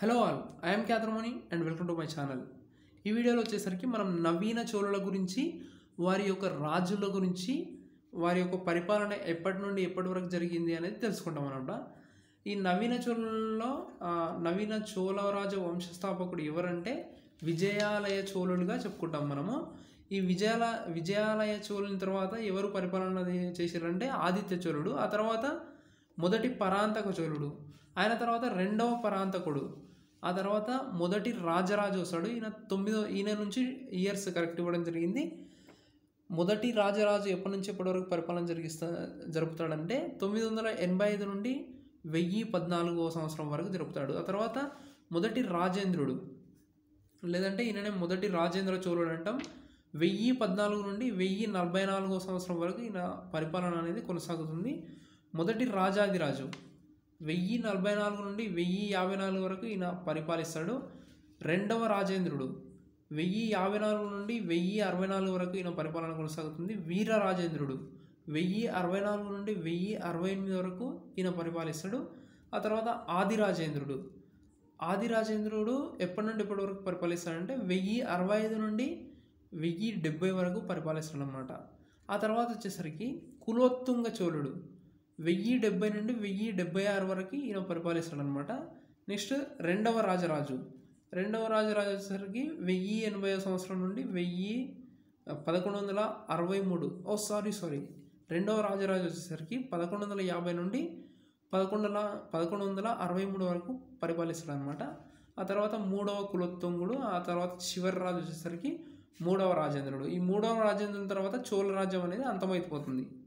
hello all I'm క్యాథర్మోని and welcome to my channel ఈ వీడియోలో వచ్చేసరికి మనం నవీన చోళుల గురించి వారి యొక్క రాజుల గురించి వారి యొక్క పరిపాలన ఎప్పటి నుండి ఎప్పటి వరకు జరిగింది అనేది తెలుసుకుంటాం అనమాట ఈ నవీన చోళులలో ఆ, నవీన చోళరాజ వంశస్థాపకుడు ఎవరంటే విజయాలయ చోళులుగా చెప్పుకుంటాం మనము ఈ విజయాల విజయాలయ చోళుని తర్వాత ఎవరు పరిపాలన చేశారంటే ఆదిత్య చోళుడు ఆ తర్వాత మొదటి పరాంతక చోళుడు ఆయన తర్వాత రెండవ పరాంతకుడు ఆ తర్వాత మొదటి రాజరాజు వస్తాడు ఈయన తొమ్మిదో ఈయన నుంచి ఇయర్స్ కరెక్ట్ ఇవ్వడం జరిగింది మొదటి రాజరాజు ఎప్పటి నుంచి ఎప్పటి వరకు పరిపాలన జరిగిస్తా జరుపుతాడంటే తొమ్మిది వందల ఎనభై ఐదు నుండి వెయ్యి పద్నాలుగో సంవత్సరం వరకు జరుపుతాడు ఆ తర్వాత మొదటి రాజేంద్రుడు లేదంటే ఈయననే మొదటి రాజేంద్ర చోళుడు అంటాం వెయ్యి పద్నాలుగు నుండి వెయ్యి నలభై నాలుగో సంవత్సరం వరకు ఈయన పరిపాలన అనేది కొనసాగుతుంది మొదటి రాజాదిరాజు వెయ్యి నలభై నాలుగు నుండి వెయ్యి యాభై నాలుగు వరకు ఈయన పరిపాలిస్తాడు రెండవ రాజేంద్రుడు వెయ్యి యాభై నాలుగు నుండి వెయ్యి అరవై నాలుగు వరకు ఈయన పరిపాలన కొనసాగుతుంది వీర రాజేంద్రుడు వెయ్యి అరవై నాలుగు నుండి వెయ్యి అరవై ఎనిమిది వరకు ఈయన పరిపాలిస్తాడు ఆ తర్వాత ఆది రాజేంద్రుడు ఆది రాజేంద్రుడు ఎప్పటి నుండి ఎప్పటి వరకు పరిపాలిస్తాడంటే వెయ్యి అరవై ఐదు నుండి వెయ్యి డెబ్బై వరకు పరిపాలిస్తాడు అనమాట ఆ తర్వాత వచ్చేసరికి కులోత్తుంగ చోళుడు వెయ్యి డెబ్బై నుండి వెయ్యి డెబ్బై ఆరు వరకు ఈయన పరిపాలిస్తాడు అనమాట నెక్స్ట్ రెండవ రాజరాజు రెండవ రాజరాజు వచ్చేసరికి వెయ్యి ఎనభై సంవత్సరం నుండి వెయ్యి పదకొండు వందల అరవై మూడు ఓ సారీ సారీ రెండవ రాజరాజు వచ్చేసరికి పదకొండు వందల యాభై నుండి పదకొండు వందల పదకొండు వందల అరవై మూడు వరకు పరిపాలిస్తాడు అనమాట ఆ తర్వాత మూడవ కులోత్తుంగుడు ఆ తర్వాత చివరి రాజు వచ్చేసరికి మూడవ రాజేంద్రుడు ఈ మూడవ రాజేంద్రుని తర్వాత చోళ రాజ్యం అనేది అంతమైపోతుంది